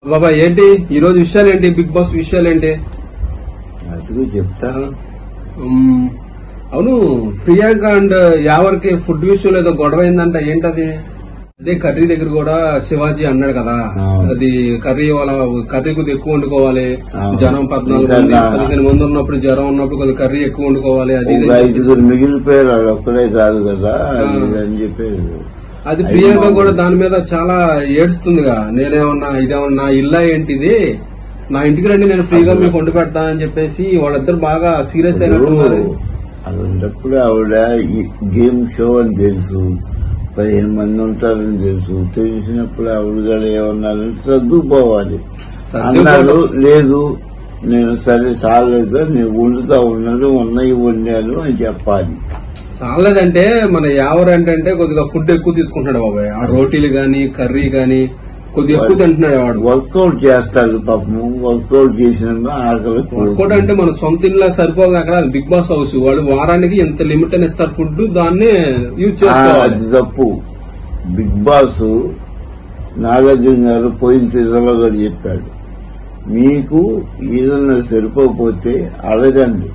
బాబా ఏంటి ఈ రోజు విషయాలు ఏంటి బిగ్ బాస్ విషయాలు ఏంటి అదిగో చెప్తాను ఉమ్, అవును ప్రియాంక అండ్ యావర్కి ఫుడ్ విషయంలో ఏదో గొడవ అయిందంట ఏంటది అదే కర్రీ దగ్గర కూడా శివాజీ అన్నాడు కదా అవును. అది కర్రీ వాళ్ళ కర్రీ కొద్దిగా ఎక్కువ వండుకోవాలి అవును. జనం పద్నాలుగు ఇంకా మంది నా- పదిహేను మంది ఉన్నప్పుడు జ్వరం ఉన్నప్పుడు కొద్దిగా కర్రీ ఎక్కువ వండుకోవాలి అది ఇది ఒక అని చెప్పి. ఐదుగురు మిగిలిపోయారు వాళ్ళు ఒక్కడే కాదు కదా అది ఇది అని చెప్పారు అది ఐదు ప్రియాంక మంది. కూడా దాని మీద చాలా ఏడుస్తుందిగా నేనేమన్నా ఇదేమన్నా నా ఇల్లా ఏంటిది నా ఇంటికి రండి నేను ఫ్రీగా మీకు వండి పెడతా అని చెప్పేసి వాళ్ళిద్దరు బాగా సీరియస్ అయినట్టున్నారు అలాంటప్పుడు ఆవిడ ఈ గేమ్ షో అని తెలుసు పదిహేను మంది ఉంటారని తెలుసు తెలిసినప్పుడు ఆవిడ గారు ఏమన్నారంటే సర్దుకుపోవాలి సర్దుకుపోవడం- అన్నారు లేదు నేను సరే చాలేదు నేను వండుతా ఉన్నాను ఉన్నవి వండాను అని చెప్పాలి చాలేదంటే మన యావర్ ఏంటంటే కొద్దిగా ఫుడ్ ఎక్కువ తీసుకుంటున్నాడు బాబాయ్ ఆ రోటీలు గాని కర్రీ గాని కొద్దిగా ఎక్కువ తింటున్నాడు వాడు వర్కౌట్ చేస్తారు పాపము వర్కౌట్ చేసినాక ఆకలి వర్కౌట్ అంటే మన సొంత ఇల్లు సరిపోగా అక్కడ బిగ్ బాస్ హౌస్ వాడు వారానికి ఎంత లిమిట్ అని ఇస్తారు ఫుడ్ దాన్ని యూజ్ ఆ, చేసుకోవాలి అది తప్పు బిగ్ బాస్ నాగార్జున గారు పోయిన సీజన్ లో గారు చెప్పాడు మీకు ఏదన్నా సరిపోకపోతే అడగండి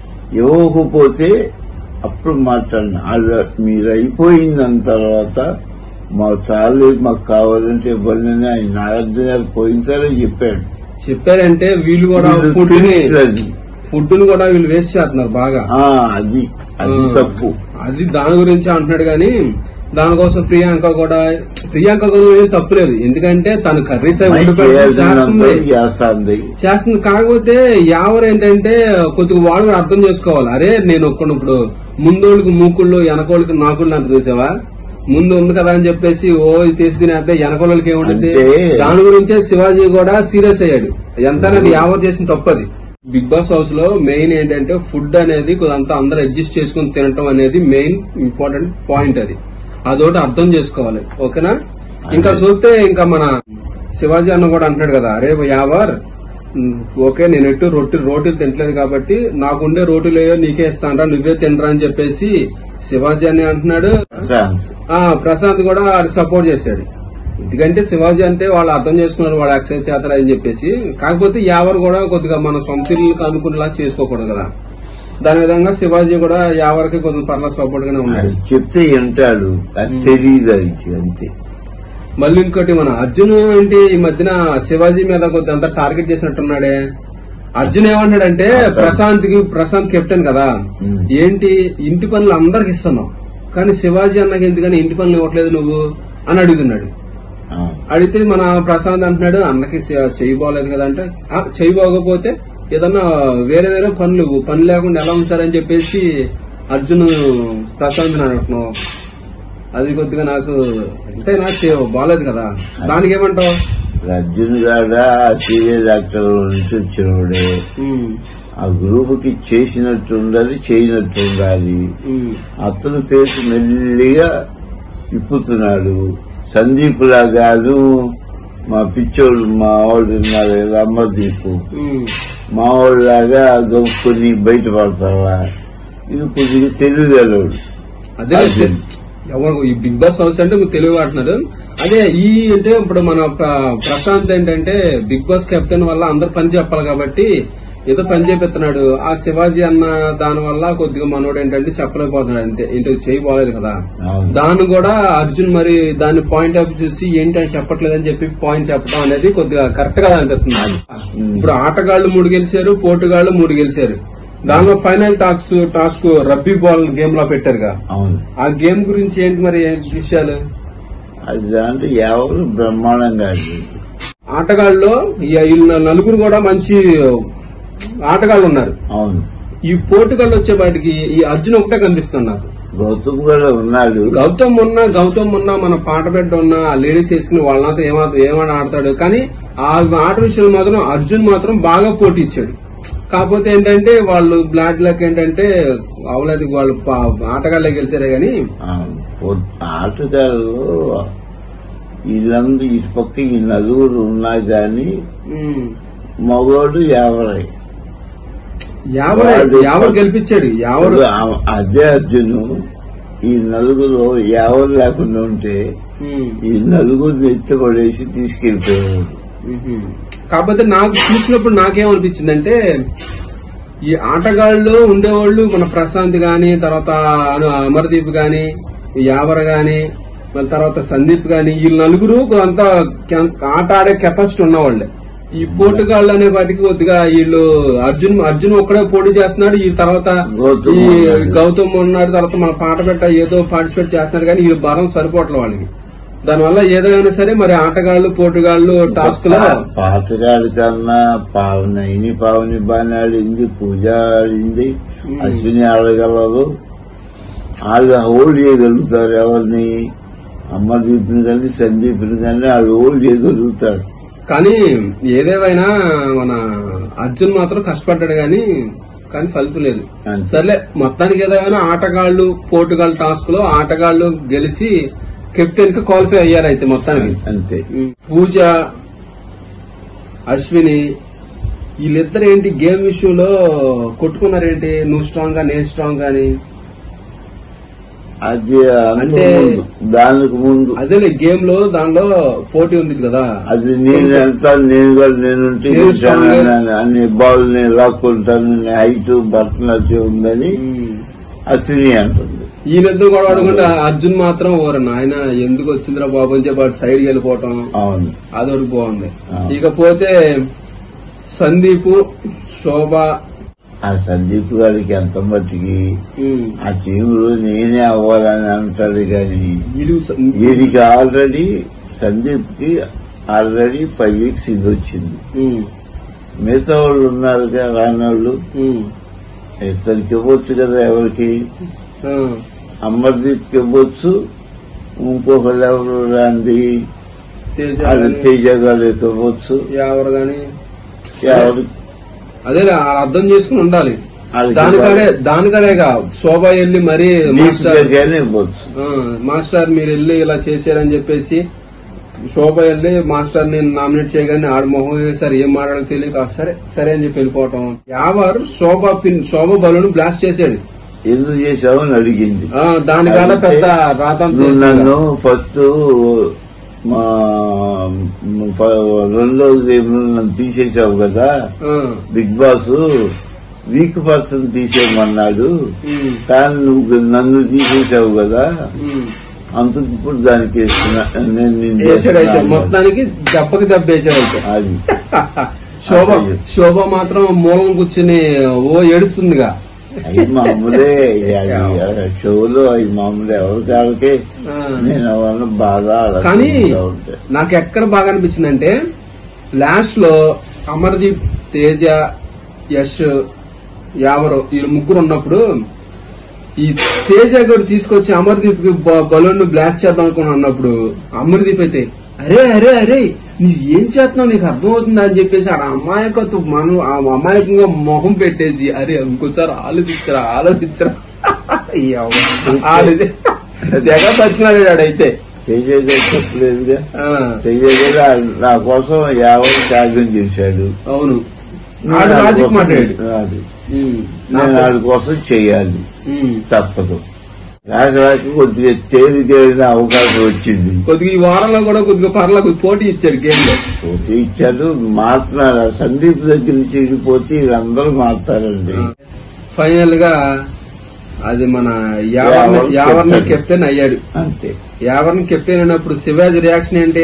ఇవ్వకపోతే అప్పుడు మాట్లాడండి అలా మీరు అయిపోయిన తర్వాత మా సార్లు మాకు కావాలంటే ఇవ్వండి అని ఆయన నాగార్జున గారు పోయినసారే చెప్పాడు చెప్పారంటే వీళ్ళు కూడా వీళ్ళు ఫుడ్ ని తెలియదు అది. ఫుడ్ ని కూడా వీళ్ళు వేస్ట్ చేస్తున్నారు బాగా ఆ, అది అది ఆ. తప్పు అది దాని గురించి అంటున్నాడు కానీ దానికోసం ప్రియాంక కూడా ప్రియాంక కూడా ఏం తప్పులేదు ఎందుకంటే తను కర్రీస్ అవి వండి పెడుతూ చేయాల్సినంత చేస్తుంది చేస్తుంది చేస్తుంది కాకపోతే ఎవరు ఏంటంటే కొద్దిగా వాడు కూడా అర్థం చేసుకోవాలి అరే నేను ఒక్కడు ఇప్పుడు ముందోళ్ళకి మూకుళ్ళు వెనకోళ్ళకి నాకుళ్ళు అంత చూసావా ముందు ఉంది కదా అని చెప్పేసి ఓ ఇది తీసి తినేస్తే వెనకోళ్ళకి ఏముంటుంది అంటే- దాని గురించే శివాజీ కూడా సీరియస్ అయ్యాడు ఎంత అనేది యావర్ చేసిన తప్పది బిగ్ బాస్ హౌస్ లో మెయిన్ ఏంటంటే ఫుడ్ అనేది కొంత అందరూ అడ్జస్ట్ చేసుకుని తినటం అనేది మెయిన్ ఇంపార్టెంట్ పాయింట్ అది అదొకటి అర్థం చేసుకోవాలి ఓకేనా ఇంకా చూస్తే ఇంకా మన శివాజీ అన్న కూడా అంటున్నాడు కదా అరే యావర్ ఉమ్, ఓకే నేను ఎటు రొట్టి రోటీలు తినట్లేదు కాబట్టి నాకుండే రోటీలు ఏవో నీకే ఇస్తానరా నువ్వే తినరా అని చెప్పేసి శివాజీ అని అంటున్నాడు ప్రశాంత్ ఆ ప్రశాంత్ కూడా ఆడు సపోర్ట్ చేశాడు ఎందుకంటే శివాజీ అంటే వాళ్ళు అర్థం చేసుకున్నారు వాడు ఎక్సైజ్ చేస్తాడు అని చెప్పేసి కాకపోతే యావర్ కూడా కొద్దిగా మన సొంత ఇల్లు అనుకునేలా చేసుకోకూడదు కదా దాని విధంగా శివాజీ కూడా యావర్కి కొంచెం పర్ల సపోర్ట్ గానే ఉన్నాడు అది చెప్తే వింటాడు అది తెలియదు అది అంతే మళ్ళీ ఇంకోటి మన అర్జున్ ఏంటి ఈ మధ్యన శివాజీ మీద కొద్ది అంతా టార్గెట్ చేసినట్టున్నాడే అర్జున్ ఏమంటాడంటే ప్రశాంత్ కి ప్రశాంత్ కెప్టెన్ కదా ఉమ్. ఏంటి ఇంటి పనులు అందరికి ఇస్తున్నావు కానీ శివాజీ అన్నకి ఎందుకని ఇంటి పనులు ఇవ్వట్లేదు నువ్వు అని అడుగుతున్నాడు ఆ, అడిగితే మన ప్రశాంత్ అంటున్నాడు అన్నకి చే- చెయ్యి బాగోలేదు కదా అంటే "ఆ, చెయ్యి బాగోకపోతే ఏదన్నా వేరే వేరే పనులు ఇవ్వు. పని లేకుండా ఎలా ఉంచారని చెప్పేసి అర్జున్ ప్రశాంత్ అంటున్నావు అది కొద్దిగా నాకు ఎంతైనా చే- బాగలేదు కదా దానికి ఏమంటావు అర్జున్ గాడా సీనియర్ డాక్టర్ నుంచి వచ్చినవాడే ఉమ్, ఆ గ్రూప్ కి చేసినట్టు ఉండాలి చేయనట్టు ఉండాలి ఉమ్, అతను ఫేస్ మెల్లిగా ఇప్పుతున్నాడు సందీప్ లాగాను మా పిచ్చోళ్ళు మా వాళ్ళు ఉన్నారు కదా అమ్మదీపు ఉమ్. మా వాళ్ళలాగా కొన్ని బయటపడతారా ఇది కొద్దిగా తెలివిగలడు అదే అర్జున్. ఎవరు ఈ బిగ్ బాస్ హౌస్ అంటే మీకు తెలివి అంటున్నారు అదే ఈ అంటే ఇప్పుడు మన ప్ర- ప్రశాంత్ ఏంటంటే బిగ్ బాస్ కెప్టెన్ వల్ల అందరు పని చెప్పాలి కాబట్టి ఏదో పని చేపిస్తున్నాడు ఆ శివాజీ అన్న దాని వల్ల కొద్దిగా మనోడు ఏంటంటే చెప్పలేకపోతున్నాడు అంతే ఏంటో చేయి బాగలేదు కదా అవును. దాన్ని కూడా అర్జున్ మరి దాని పాయింట్ ఆఫ్ చూసి ఏంటి అని చెప్పట్లేదని చెప్పి పాయింట్ చెప్పడం అనేది కొద్దిగా కరెక్ట్ కదా అనిపిస్తుంది ఇప్పుడు ఆటగాళ్లు మూడు గెలిచారు పోటుగాళ్లు మూడు గెలిచారు దానిలో ఫైనల్ టాక్స్ టాస్క్ రబ్బీ బాల్ గేమ్ లో పెట్టారుగా అవును ఆ గేమ్ గురించి ఏంటి మరి ఏంటి విషయాలు అది దాంట్లో ఎవరు బ్రహ్మాండంగా ఆడారు. ఆటగాళ్ళలో ఈ వీళ్ళు నలుగురు కూడా మంచి ఆటగాళ్ళు ఉన్నారు అవును ఈ పోటుగాళ్ళు వచ్చే వాటికి ఈ అర్జున్ ఒకటే కనిపిస్తుంది నాకు గౌతమ్ కూడా ఉన్నాడు గౌతమ్ ఉన్నా గౌతమ్ ఉన్నా మన పాట బిడ్డ ఉన్నా ఆ లేడీస్ వేసుకుని వాళ్ళంతా ఏమాత్రం ఏమైనా ఆడతాడు కానీ ఆ ఆట విషయంలో మాత్రం అర్జున్ మాత్రం బాగా పోటీ ఇచ్చాడు కాకపోతే ఏంటంటే వాళ్ళు బ్లాడ్ లక్ ఏంటంటే అవలేదు వాళ్ళు పా- ఆటగాళ్ళే గెలిచారే గాని అవును. పొ- ఆటగాళ్ళు వీళ్ళందరూ ఇటు పక్క ఈ నలుగురు ఉన్నా గాని ఉమ్, మగోడు ఎవరై యావర్ వాళ్ళు- యావర్ గెలిపించాడు యావర్ ఆ- అదే అర్జును ఈ నలుగురు ఎవరు లేకుండా ఉంటే ఉమ్, ఈ నలుగురిని ఎత్తుపడేసి తీసుకెళ్లిపోయాడు మ్మ్. కాకపోతే నాకు చూసినప్పుడు నాకేమనిపించిందంటే ఈ ఆటగాళ్ళు ఉండేవాళ్ళు మన ప్రశాంత్ గాని తర్వాత అను- అమర్దీప్ గాని యావర్ గాని మళ్ళీ తర్వాత సందీప్ గాని వీళ్ళు నలుగురు అంత ఆట ఆడే కెపాసిటీ ఉన్నవాళ్ళే ఈ పోటుగాళ్ళు అనే వాటికి కొద్దిగా వీళ్ళు అర్జున్ అర్జున్ ఒక్కడే పోటీ చేస్తున్నాడు ఈ తర్వాత గౌతమ్ ఈ ఉన్నాడు. గౌతమ్ ఉన్నాడు తర్వాత మన పాట పెట్ట ఏదో పార్టిసిపేట్ చేస్తున్నాడు కానీ వీళ్ళు బలం సరిపోవట్లేదు వాళ్ళకి దానివల్ల ఏదైనా సరే మరి ఆటగాళ్ళు పోటుగాళ్ళు టాస్క్ లో పా- పాటగాడి కన్నా పావని అయిని పావని బాగానే ఆడింది పూజ ఆడింది ఉమ్. అశ్విని ఆడగలదు వాళ్ళు హోల్డ్ చేయగలుగుతారు ఎవరిని అమ్మదీప్ని కానీ సందీప్ని కానీ వాళ్ళు హోల్డ్ చేయగలుగుతారు కానీ ఏదేమైనా మన అర్జున్ మాత్రం కష్టపడ్డాడు కానీ కానీ ఫలితం లేదు అంతే. సర్లే మొత్తానికి ఏదైనా ఆటగాళ్లు పోటుగాళ్ళ టాస్క్ లో ఆటగాళ్లు గెలిచి కెప్టెన్ కి క్వాలిఫై అయ్యారు అయితే మొత్తానికి అంతే పూజ అశ్విని వీళ్ళిద్దరు ఏంటి గేమ్ విషయంలో కొట్టుకున్నారేంటి నువ్వు స్ట్రాంగ్ గా నేను స్ట్రాంగ్ అని అది అంత అంటే- ముందు దానికి ముందు అదే గేమ్ లో దానిలో పోటీ ఉంది కదా అది నేను ఎంత నేను కూడా నేనుంటే నేను గెలిచాను strong. అని అన్ని బాల్ నేను లాక్కుంటాను హైట్ భరతనాట్యం ఉందని ఉమ్. అశ్విని అంటుంది ఈయనిద్దరు కూడా ఆడుకుంటే అర్జున్ మాత్రం ఓర నాయన ఎందుకు వచ్చిందిరా బాబు అని చెప్పి వాడు సైడ్ వెళ్ళిపోవటం అవును అదొకటి బాగుంది ఆ. ఇకపోతే సందీప్ శోభ ఆ సందీప్ గారికి ఎంత మట్టికి ఉమ్, ఆ టీంలో నేనే అవ్వాలని అంటాడు కానీ వీడు స- వీడికి ఆల్రెడీ సందీప్ కి ఆల్రెడీ ఫైవ్ వీక్స్ ఇది వచ్చింది ఉమ్, మిగతా వాళ్ళు ఉన్నారు కదా రాని వాళ్ళు ఉమ్, ఇతనికి ఇవ్వచ్చు కదా ఎవరికి ఆ, అమర్దీప్ ఇవ్వచ్చు ఇంకొకరు ఎవరు రాంది తేజ అది గాని, తేజ గారికి ఇవ్వచ్చు ఎవరు గాని ఎవరు అదే అర్థం చేసుకుని ఉండాలి వాళ్ళకి దానికాడే దానికాడేగా శోభ వెళ్ళి మరీ మాస్టర్ దీపికగానే ఇవ్వచ్చు ఆ, మాస్టర్ మీరు వెళ్ళి ఇలా చేశారని చెప్పేసి శోభ వెళ్ళి మాస్టర్ ని నామినేట్ చేయగానే ఆడ మొహం సార్ ఏం మాట్లాడో తెలియక "ఆ, సరే సరే అని చెప్పి వెళ్ళిపోవటం Yawar Shobha pin Shobha balloon blast చేశాడు ఎందుకు చేశావు అని అడిగింది ఆ, దానికాడ అడిగితే పెద్ద రాతం నువ్వు నన్ను ఫస్ట్ మా ఫ- రెండో గేమ్ లో నన్ను తీసేశావు కదా బిగ్ బాస్ వీక్ పర్సన్ తీసేయమన్నాడు కానీ నువ్వు నన్ను తీసేశావు కదా అందుకు ఇప్పుడు దానికి వేస్తున్నా నేను నిన్ను వేసాడు అయితే చేస్తున్నా మొత్తానికి దెబ్బకి దెబ్బ వేసాడు అయితే అది శోభ అదే. శోభ మాత్రం మూలం కూర్చుని ఓ ఏడుస్తుందిగా అవి మామూలే అది షోలో అవి మామూలే ఎవరికి వాళ్ళకి ఆ. నేను ఎవరిని బాధ కానీ అడగకుండా ఉంటే నాకు ఎక్కడ బాగా అనిపించిందంటే లాస్ట్ లో అమర్దీప్ తేజ యశ్ యావరు వీళ్ళు ముగ్గురు ఉన్నప్పుడు ఈ తేజ గారు తీసుకొచ్చి అమర్దీప్ కి బలూన్ బ్లాస్ట్ చేద్దాం అనుకుని అన్నప్పుడు అమర్దీప్ అయితే అరే అరే అరే నువ్వు ఏం చేస్తున్నావు నీకు అర్థమవుతుందా అని చెప్పేసి ఆ అమాయకత్వం మనం ఆ అమాయకంగా మొహం పెట్టేసి అరే ఇంకోసారి ఆలోచించరా ఆలోచించరా ఎవ- ఆలోచి- తెగ బతికినాడు ఆడైతే చేసేదే చెప్పలేదుగా ఆ, చెయ్యగా నా కోసం యావత్ త్యాగం చేశాడు అవును నేను ఆడు వాడి లాజిక్ కోసం- మాట్లాడాడు అది. ఉమ్, నేను నాకు- వాడి కోసం చేయాలి ఉమ్. తప్పదు రాక రాక కొద్దిగా తేలికైన అవకాశం వచ్చింది కొద్దిగా ఈ వారంలో కూడా కొద్దిగా పర్లా కొద్దిగా పోటీ ఇచ్చాడు గేమ్ లో పోటీ ఇచ్చాడు మారుతున్నారు ఆ సందీప్ దగ్గర నుంచి వెళ్ళిపోతే వీళ్ళందరూ మారుతారండి ఫైనల్ గా అది మన యావర్ని యావర్ యావర్ని కెప్టెన్. కెప్టెన్ అయ్యాడు అంతే యావర్ని కెప్టెన్ అయినప్పుడు శివాజీ రియాక్షన్ ఏంటి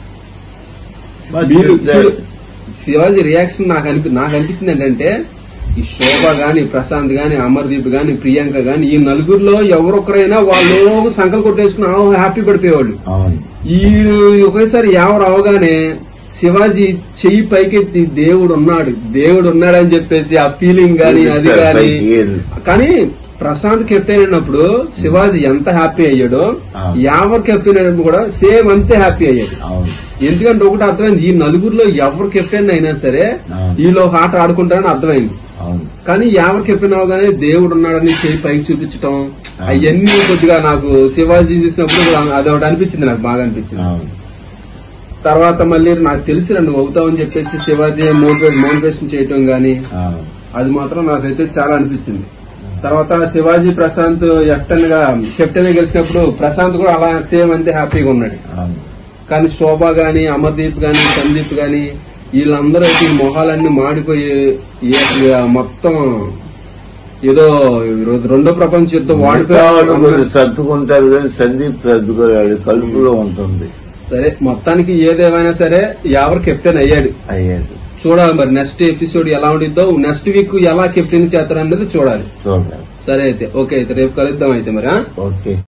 మరి వీళ్ళు- చెప్తే వీళ్ళు- శివాజీ రియాక్షన్ నాకు అనిపి నాకు అనిపించింది ఏంటంటే ఈ శోభ గాని ప్రశాంత్ గాని అమర్దీప్ గాని ప్రియాంక గాని ఈ నలుగురిలో ఎవరొకరైనా వాళ్ళు సంకలు కొట్టేసుకుని ఆ హ్యాపీ పడిపోయేవాళ్ళు అవును ఈ ఒకేసారి ఎవరు అవగానే శివాజీ చెయ్యి పైకెత్తి దేవుడు ఉన్నాడు దేవుడు ఉన్నాడని చెప్పేసి ఆ ఫీలింగ్ గాని అది గాని పైకి ఏరు. కానీ ప్రశాంత్ కెప్టెన్ అయినప్పుడు శివాజీ ఎంత హ్యాపీ అయ్యాడో ఆ. యావర్ కెప్టెన్ అయినప్పుడు కూడా సేమ్ అంతే హ్యాపీ అయ్యాడు అవును ఎందుకంటే ఒకటి అర్థమైంది ఈ నలుగురిలో ఎవరు కెప్టెన్ అయినా సరే ఆ. ఈలో ఒక ఆట ఆడుకుంటారని అర్థమైంది అవును కానీ ఎవరు కెప్టెన్ అవగానే దేవుడు ఉన్నాడని చేయి పైకి చూపించటం ఆ. అవన్నీ కొద్దిగా నాకు శివాజీ చూసినప్పుడు అదొకటి అనిపించింది నాకు బాగా అనిపించింది అవును తర్వాత మళ్ళీ నాకు తెలిసి నువ్వు అవుతావని చెప్పేసి శివాజీ మోటివేషన్ మోటివేషన్ చేయటం గానీ అవును అది మాత్రం నాకైతే చాలా అనిపించింది తర్వాత శివాజీ ప్రశాంత్ కెప్టెన్ గా కెప్టెన్ గెలిచినప్పుడు ప్రశాంత్ కూడా అలా సేమ్ అంతే హ్యాపీగా ఉన్నాడు అవును కానీ శోభ గాని అమర్దీప్ గాని సందీప్ గాని వీళ్ళందరూ అయితే ఈ మొహాలన్నీ మాడిపోయి ఏ- మొత్తం ఏదో ఈరోజు రెండో ప్రపంచ యుద్ధం మిగతా వాళ్ళు వాడిపోయి కొద్దిగా సర్దుకుంటారు కానీ సందీప్ సర్దుకోలేడు కలుపులో ఉంటుంది సరే మొత్తానికి ఏదేమైనా సరే ఎవరు కెప్టెన్ అయ్యాడు అయ్యాడు చూడాలి మరి నెక్స్ట్ ఎపిసోడ్ ఎలా ఉండిద్దో నెక్స్ట్ వీక్ ఎలా కెప్టెన్ చేస్తారనేది చూడాలి చూడాలి సరే అయితే ఓకే అయితే రేపు కలుద్దాం అయితే మరి ఆ? ఓకే